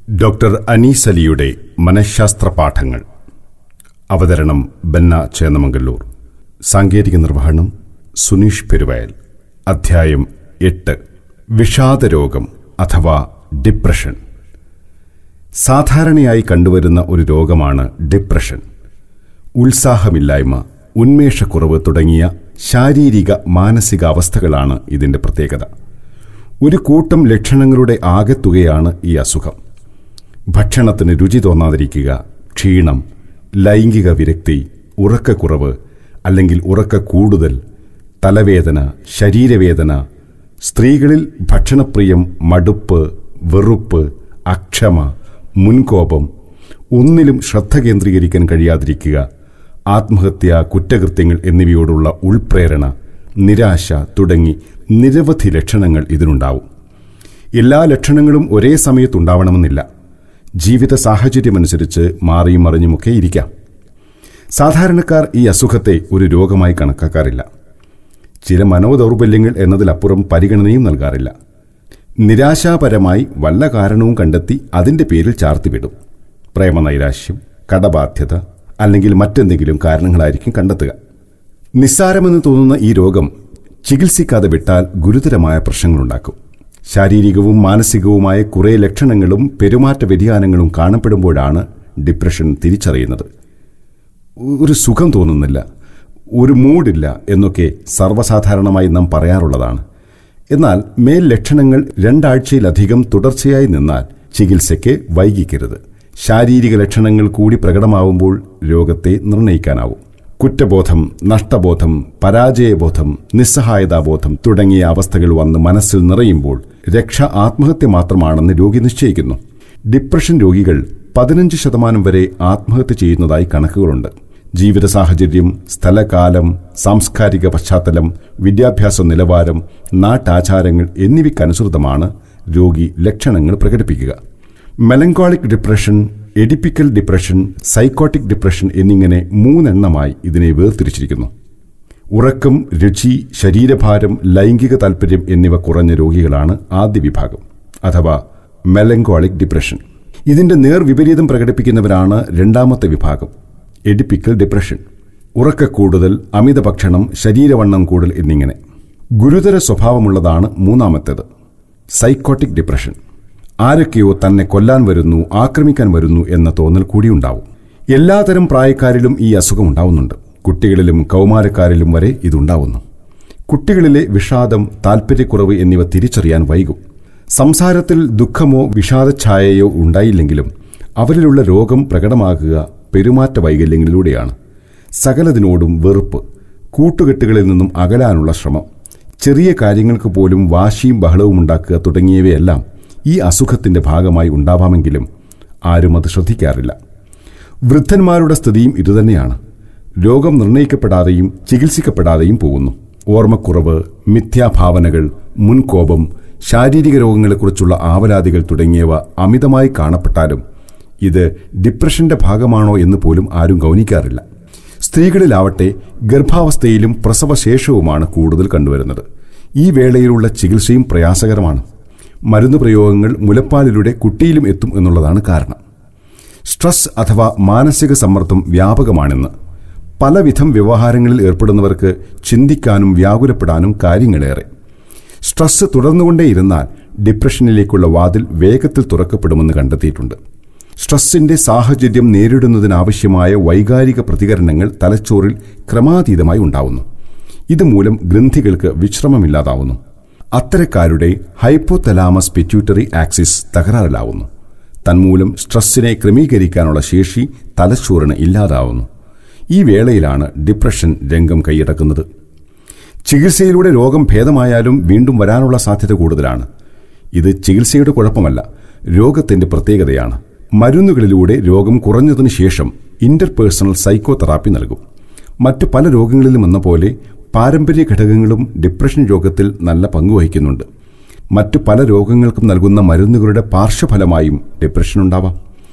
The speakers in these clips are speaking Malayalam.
ഡോക്ടർ അനീസ് അലിയുടെ മനഃശാസ്ത്ര പാഠങ്ങൾ അവതരണം ബന്ന ചേന്നമംഗല്ലൂർ സാങ്കേതിക നിർവഹണം സുനീഷ് പെരുവയൽ അധ്യായം എട്ട് വിഷാദരോഗം അഥവാ ഡിപ്രഷൻ സാധാരണയായി കണ്ടുവരുന്ന ഒരു രോഗമാണ് ഡിപ്രഷൻ ഉത്സാഹമില്ലായ്മ ഉന്മേഷക്കുറവ് തുടങ്ങിയ ശാരീരിക മാനസിക അവസ്ഥകളാണ് ഇതിന്റെ പ്രത്യേകത ഒരു കൂട്ടം ലക്ഷണങ്ങളുടെ ആകെത്തുകയാണ് ഈ അസുഖം ഭക്ഷണത്തിന് രുചി തോന്നാതിരിക്കുക ക്ഷീണം ലൈംഗിക വിരക്തി ഉറക്കക്കുറവ് അല്ലെങ്കിൽ ഉറക്ക കൂടുതൽ തലവേദന ശരീരവേദന സ്ത്രീകളിൽ ഭക്ഷണപ്രിയം മടുപ്പ് വെറുപ്പ് അക്ഷമ മുൻകോപം ഒന്നിലും ശ്രദ്ധ കേന്ദ്രീകരിക്കാൻ കഴിയാതിരിക്കുക ആത്മഹത്യ കുറ്റകൃത്യങ്ങൾ എന്നിവയോടുള്ള ഉൾപ്രേരണ നിരാശ തുടങ്ങി നിരവധി ലക്ഷണങ്ങൾ ഇതിനുണ്ടാവും എല്ലാ ലക്ഷണങ്ങളും ഒരേ സമയത്തുണ്ടാവണമെന്നില്ല ജീവിത സാഹചര്യമനുസരിച്ച് മാറിയും മറിഞ്ഞുമൊക്കെ ഇരിക്കാം സാധാരണക്കാർ ഈ അസുഖത്തെ ഒരു രോഗമായി കണക്കാക്കാറില്ല ചില മനോദൗർബല്യങ്ങൾ എന്നതിലപ്പുറം പരിഗണനയും നൽകാറില്ല നിരാശാപരമായി വല്ല കാരണവും കണ്ടെത്തി അതിന്റെ പേരിൽ ചാർത്തിവിടും പ്രേമനൈരാശ്യം കടബാധ്യത അല്ലെങ്കിൽ മറ്റെന്തെങ്കിലും കാരണങ്ങളായിരിക്കും കണ്ടെത്തുക നിസ്സാരമെന്ന് തോന്നുന്ന ഈ രോഗം ചികിത്സിക്കാതെ വിട്ടാൽ ഗുരുതരമായ പ്രശ്നങ്ങളുണ്ടാക്കും ശാരീരികവും മാനസികവുമായ കുറേ ലക്ഷണങ്ങളും പെരുമാറ്റ വ്യതിയാനങ്ങളും കാണപ്പെടുമ്പോഴാണ് ഡിപ്രഷൻ തിരിച്ചറിയുന്നത് ഒരു സുഖം തോന്നുന്നില്ല ഒരു മൂഡില്ല എന്നൊക്കെ സർവ്വസാധാരണമായി നാം പറയാറുള്ളതാണ് എന്നാൽ മേൽ ലക്ഷണങ്ങൾ രണ്ടാഴ്ചയിലധികം തുടർച്ചയായി നിന്നാൽ ചികിത്സയ്ക്ക് വൈകിക്കരുത് ശാരീരിക ലക്ഷണങ്ങൾ കൂടി പ്രകടമാവുമ്പോൾ രോഗത്തെ നിർണയിക്കാനാവും കുറ്റബോധം നഷ്ടബോധം പരാജയബോധം നിസ്സഹായതാബോധം തുടങ്ങിയ അവസ്ഥകൾ വന്ന് മനസ്സിൽ നിറയുമ്പോൾ രക്ഷ ആത്മഹത്യ മാത്രമാണെന്ന് രോഗി നിശ്ചയിക്കുന്നു ഡിപ്രഷൻ രോഗികൾ പതിനഞ്ച് ശതമാനം വരെ ആത്മഹത്യ ചെയ്യുന്നതായി കണക്കുകളുണ്ട് ജീവിത സാഹചര്യം സ്ഥലകാലം സാംസ്കാരിക പശ്ചാത്തലം വിദ്യാഭ്യാസ നിലവാരം നാട്ടാചാരങ്ങൾ എന്നിവയ്ക്കനുസൃതമാണ് രോഗി ലക്ഷണങ്ങൾ പ്രകടിപ്പിക്കുക melancholic depression atypical depression psychotic depression എന്നിങ്ങനെ മൂന്നെണ്ണമായി ഇതിനെ വേർതിരിച്ചിരിക്കുന്നു ഉറക്കം രുചി ശരീരഭാരം ലൈംഗിക താൽപ്പര്യം എന്നിവ കുറഞ്ഞ രോഗികളാണ് ആദ്യ വിഭാഗം അഥവാ മെലങ്കോളിക് ഡിപ്രഷൻ ഇതിന്റെ നേർവിപരീതം പ്രകടിപ്പിക്കുന്നവരാണ് രണ്ടാമത്തെ വിഭാഗം എഡിപ്പിക്കൽ ഡിപ്രഷൻ ഉറക്കക്കൂടുതൽ അമിത ഭക്ഷണം ശരീരവണ്ണം കൂടൽ എന്നിങ്ങനെ ഗുരുതര സ്വഭാവമുള്ളതാണ് മൂന്നാമത്തേത് സൈക്കോട്ടിക് ഡിപ്രഷൻ ആരൊക്കെയോ തന്നെ കൊല്ലാൻ വരുന്നു ആക്രമിക്കാൻ വരുന്നു എന്ന തോന്നൽ കൂടിയുണ്ടാവും എല്ലാതരം പ്രായക്കാരിലും ഈ അസുഖം ഉണ്ടാവുന്നുണ്ട് കുട്ടികളിലും കൗമാരക്കാരിലും വരെ ഇതുണ്ടാവുന്നു കുട്ടികളിലെ വിഷാദം താൽപ്പര്യക്കുറവ് എന്നിവ തിരിച്ചറിയാൻ വൈകും സംസാരത്തിൽ ദുഃഖമോ വിഷാദഛായയോ ഉണ്ടായില്ലെങ്കിലും അവരിലുള്ള രോഗം പ്രകടമാകുക പെരുമാറ്റ വൈകല്യങ്ങളിലൂടെയാണ് സകലതിനോടും വെറുപ്പ് കൂട്ടുകെട്ടുകളിൽ നിന്നും അകലാനുള്ള ശ്രമം ചെറിയ കാര്യങ്ങൾക്ക് പോലും വാശിയും ബഹളവും ഉണ്ടാക്കുക തുടങ്ങിയവയെല്ലാം ഈ അസുഖത്തിന്റെ ഭാഗമായി ഉണ്ടാവാമെങ്കിലും ആരും അത് ശ്രദ്ധിക്കാറില്ല വൃദ്ധന്മാരുടെ സ്ഥിതിയും ഇതുതന്നെയാണ് രോഗം നിർണയിക്കപ്പെടാതെയും ചികിത്സിക്കപ്പെടാതെയും പോകുന്നു ഓർമ്മക്കുറവ് മിഥ്യാഭാവനകൾ മുൻകോപം ശാരീരിക രോഗങ്ങളെക്കുറിച്ചുള്ള ആവലാതികൾ തുടങ്ങിയവ അമിതമായി കാണപ്പെട്ടാലും ഇത് ഡിപ്രഷന്റെ ഭാഗമാണോ എന്ന് പോലും ആരും ഗൗനിക്കാറില്ല സ്ത്രീകളിലാവട്ടെ ഗർഭാവസ്ഥയിലും പ്രസവശേഷവുമാണ് കൂടുതൽ കണ്ടുവരുന്നത് ഈ വേളയിലുള്ള ചികിത്സയും പ്രയാസകരമാണ് മരുന്ന് പ്രയോഗങ്ങൾ മുലപ്പാലിലൂടെ കുട്ടിയിലും എത്തും എന്നുള്ളതാണ് കാരണം സ്ട്രെസ് അഥവാ മാനസിക സമ്മർദ്ദം വ്യാപകമാണെന്ന് പലവിധം വ്യവഹാരങ്ങളിൽ ഏർപ്പെടുന്നവർക്ക് ചിന്തിക്കാനും വ്യാകുലപ്പെടാനും കാര്യങ്ങളേറെ സ്ട്രെസ് തുടർന്നുകൊണ്ടേയിരുന്നാൽ ഡിപ്രഷനിലേക്കുള്ള വാതിൽ വേഗത്തിൽ തുറക്കപ്പെടുമെന്ന് കണ്ടെത്തിയിട്ടുണ്ട് സ്ട്രെസ്സിന്റെ സാഹചര്യം നേരിടുന്നതിനാവശ്യമായ വൈകാരിക പ്രതികരണങ്ങൾ തലച്ചോറിൽ ക്രമാതീതമായി ഉണ്ടാവുന്നു ഇതുമൂലം ഗ്രന്ഥികൾക്ക് വിശ്രമമില്ലാതാവുന്നു അത്തരക്കാരുടെ ഹൈപ്പോതലാമസ് പിറ്റ്യൂട്ടറി ആക്സിസ് തകരാറിലാവുന്നു തന്മൂലം സ്ട്രെസ്സിനെ ക്രമീകരിക്കാനുള്ള ശേഷി തലച്ചോറിന് ഇല്ലാതാവുന്നു ഈ വേളയിലാണ് ഡിപ്രഷൻ രംഗം കൈയടക്കുന്നത് ചികിത്സയിലൂടെ രോഗം ഭേദമായാലും വീണ്ടും വരാനുള്ള സാധ്യത കൂടുതലാണ് ഇത് ചികിത്സയുടെ കുഴപ്പമല്ല രോഗത്തിന്റെ പ്രത്യേകതയാണ് മരുന്നുകളിലൂടെ രോഗം കുറഞ്ഞതിനു ശേഷം ഇന്റർപേഴ്സണൽ സൈക്കോതെറാപ്പി നൽകും മറ്റു പല രോഗങ്ങളിലും എന്ന പോലെ പാരമ്പര്യ ഘടകങ്ങളും ഡിപ്രഷൻ രോഗത്തിൽ നല്ല പങ്കുവഹിക്കുന്നുണ്ട് മറ്റു പല രോഗങ്ങൾക്കും നൽകുന്ന മരുന്നുകളുടെ പാർശ്വഫലമായും ഡിപ്രഷൻ ഉണ്ടാവാം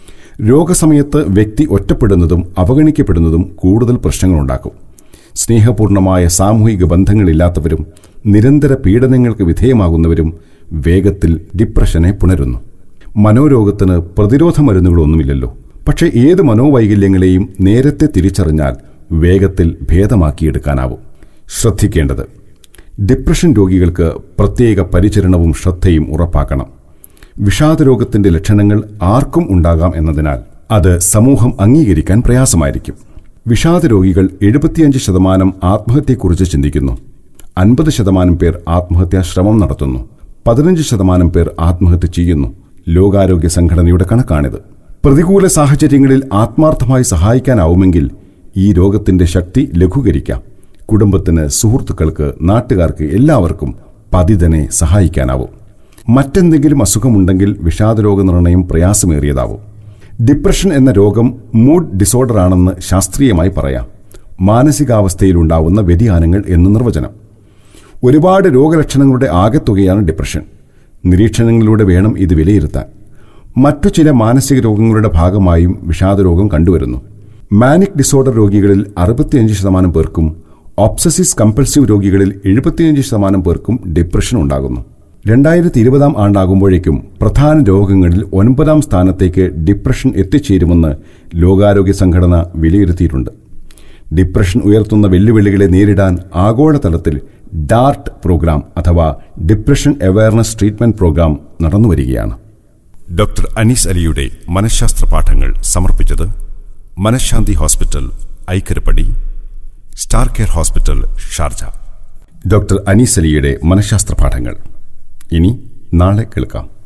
രോഗസമയത്ത് വ്യക്തി ഒറ്റപ്പെടുന്നതും അവഗണിക്കപ്പെടുന്നതും കൂടുതൽ പ്രശ്നങ്ങളുണ്ടാക്കും സ്നേഹപൂർണമായ സാമൂഹിക ബന്ധങ്ങളില്ലാത്തവരും നിരന്തര പീഡനങ്ങൾക്ക് വിധേയമാകുന്നവരും വേഗത്തിൽ ഡിപ്രഷനെ പുണരുന്നു മനോരോഗത്തിന് പ്രതിരോധ മരുന്നുകളൊന്നുമില്ലല്ലോ പക്ഷേ ഏത് മനോവൈകല്യങ്ങളെയും നേരത്തെ തിരിച്ചറിഞ്ഞാൽ വേഗത്തിൽ ഭേദമാക്കിയെടുക്കാനാവും ശ്രദ്ധിക്കേണ്ടത് ഡിപ്രഷൻ രോഗികൾക്ക് പ്രത്യേക പരിചരണവും ശ്രദ്ധയും ഉറപ്പാക്കണം വിഷാദരോഗത്തിന്റെ ലക്ഷണങ്ങൾ ആർക്കും ഉണ്ടാകാം എന്നതിനാൽ അത് സമൂഹം അംഗീകരിക്കാൻ പ്രയാസമായിരിക്കും വിഷാദ രോഗികൾ എഴുപത്തിയഞ്ച് ശതമാനം ആത്മഹത്യയെക്കുറിച്ച് ചിന്തിക്കുന്നു അൻപത് ശതമാനം പേർ ആത്മഹത്യാ ശ്രമം നടത്തുന്നു പതിനഞ്ച് ശതമാനം പേർ ആത്മഹത്യ ചെയ്യുന്നു ലോകാരോഗ്യ സംഘടനയുടെ കണക്കാണിത് പ്രതികൂല സാഹചര്യങ്ങളിൽ ആത്മാർത്ഥമായി സഹായിക്കാനാവുമെങ്കിൽ ഈ രോഗത്തിന്റെ ശക്തി ലഘൂകരിക്കാം കുടുംബത്തിന് സുഹൃത്തുക്കൾക്ക് നാട്ടുകാർക്ക് എല്ലാവർക്കും പതിതനെ സഹായിക്കാനാവും മറ്റെന്തെങ്കിലും അസുഖമുണ്ടെങ്കിൽ വിഷാദരോഗ നിർണയം പ്രയാസമേറിയതാവും ഡിപ്രഷൻ എന്ന രോഗം മൂഡ് ഡിസോർഡർ ആണെന്ന് ശാസ്ത്രീയമായി പറയാം മാനസികാവസ്ഥയിലുണ്ടാവുന്ന വ്യതിയാനങ്ങൾ എന്ന് നിർവചനം ഒരുപാട് രോഗലക്ഷണങ്ങളുടെ ആകെത്തുകയാണ് ഡിപ്രഷൻ നിരീക്ഷണങ്ങളിലൂടെ വേണം ഇത് വിലയിരുത്താൻ മറ്റു ചില മാനസിക രോഗങ്ങളുടെ ഭാഗമായും വിഷാദരോഗം കണ്ടുവരുന്നു മാനിക് ഡിസോർഡർ രോഗികളിൽ അറുപത്തിയഞ്ച് ശതമാനം പേർക്കും ഓപ്സസിസ് കമ്പൾസീവ് രോഗികളിൽ എഴുപത്തിയഞ്ച് ശതമാനം പേർക്കും ഡിപ്രഷൻ ഉണ്ടാകുന്നു രണ്ടായിരത്തി ഇരുപതാം ആണ്ടാകുമ്പോഴേക്കും പ്രധാന രോഗങ്ങളിൽ ഒൻപതാം സ്ഥാനത്തേക്ക് ഡിപ്രഷൻ എത്തിച്ചേരുമെന്ന് ലോകാരോഗ്യ സംഘടന വിലയിരുത്തിയിട്ടുണ്ട് ഡിപ്രഷൻ ഉയർത്തുന്ന വെല്ലുവിളികളെ നേരിടാൻ ആഗോളതലത്തിൽ ഡാർട്ട് പ്രോഗ്രാം അഥവാ ഡിപ്രഷൻ അവയർനെസ് ട്രീറ്റ്മെന്റ് പ്രോഗ്രാം നടന്നുവരികയാണ് ഡോക്ടർ അനീസ് അലിയുടെ മനഃശാസ്ത്ര പാഠങ്ങൾ സമർപ്പിച്ചത് Manashanthi hospital Aikkarappadi star care hospital Sharjah doctor Anees അലിയുടെ മനഃശാസ്ത്ര പാഠങ്ങൾ ഇനി നാളെ കേൾക്കാം